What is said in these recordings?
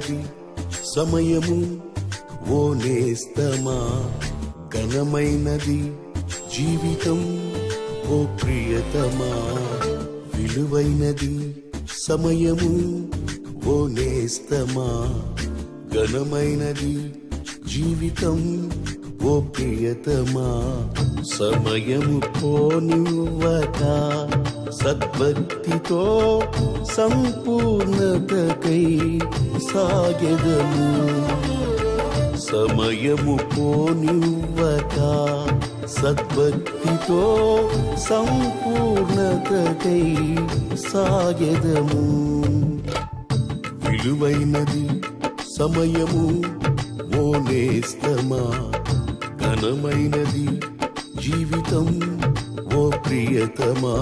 ఘనమైనది సమయము ఓ నేస్తమా ఘనమైనది జీవితం ఓ ప్రియతమా విలువైనది సమయము ఓ నేస్తమా ఘనమైనది జీవితం ఓ ప్రియతమా సమయము పోనివ్వక సద్భక్తితో సంపూర్ణతకై సాగెదము సమయము పోనివ్వక సద్భక్తితో సంపూర్ణతకై సాగెదము విలువైనది సమయము ఓ నేస్తమా ఘనమైనది జీవితం ఓ ప్రియతమా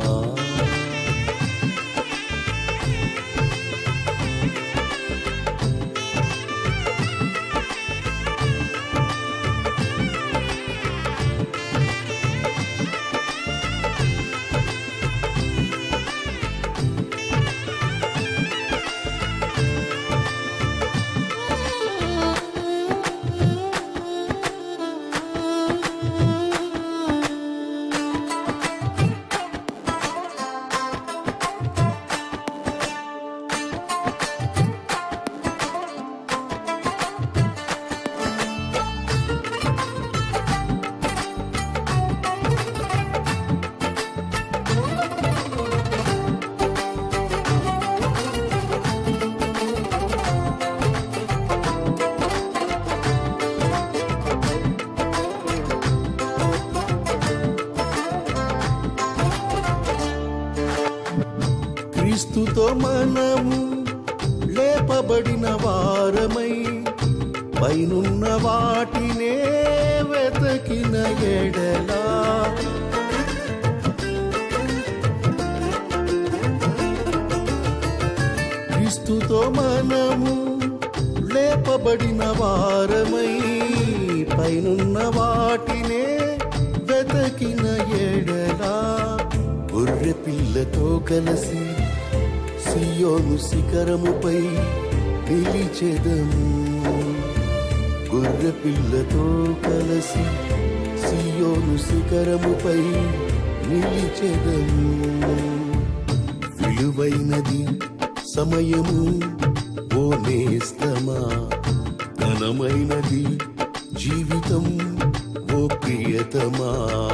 క్రీస్తుతో మనము లేపబడిన వారమై పైనున్న వాటినే వెతకిన ఎడలా క్రీస్తుతో మనము లేపబడిన వారమై పైనున్న వాటినే వెతకిన ఎడలా గొర్రె పిల్లతో కలిసి సియోను శిఖరముపై నిలిచెదము గొర్రె పిల్లతో కలిసి సియోను శిఖరముపై నిలిచెదము విలువైనది సమయము ఓ నేస్తమా ఘనమైనది జీవితం ఓ ప్రియతమా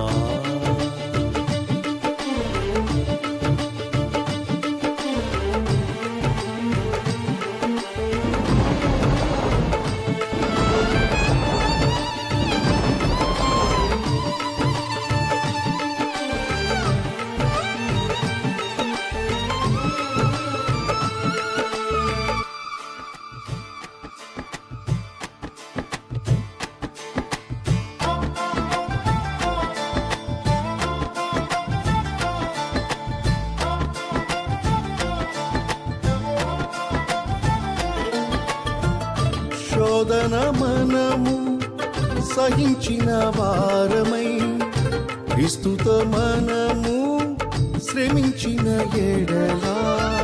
శోధన మనము సహించిన వారమై క్రీస్తుతో మనము శ్రమించిన ఎడలా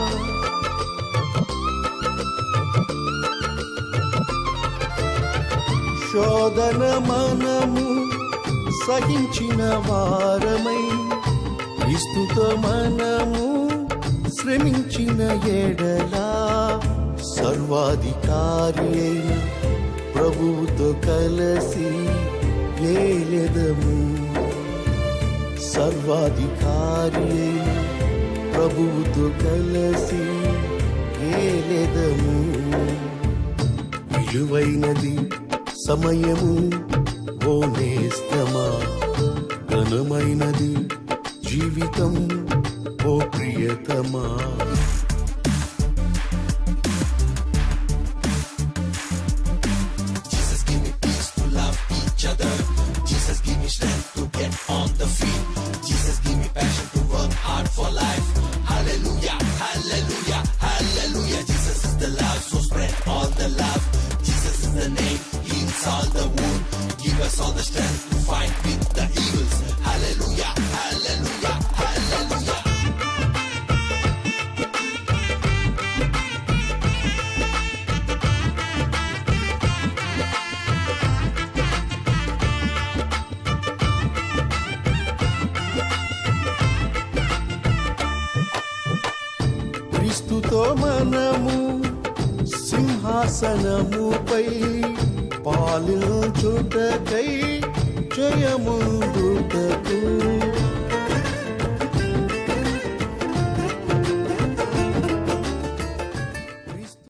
శోధన మనము సహించిన వారమై క్రీస్తుతో మనము శ్రమించిన ఎడలా సర్వాధికారి అయిన ప్రభువుతో కలిసి ఏలెదము సర్వాధికారి అయిన ప్రభువుతో కలిసి ఏలెదము విలువైనది సమయము ఓ నేస్తమా ఘనమైనది జీవితం ఓ ప్రియతమా Jesus, give me peace to love each other. Jesus, give me strength to get on the field. Jesus, give me passion to work hard for life. Hallelujah, hallelujah, hallelujah. Jesus is the love, so spread all the love. Jesus is the name, heals all the wound. Give us all the strength to fight with the evils. Hallelujah, hallelujah, hallelujah. క్రీస్తుతో మనము సింహాసనముపై పాలించుటకై జయముందుటకు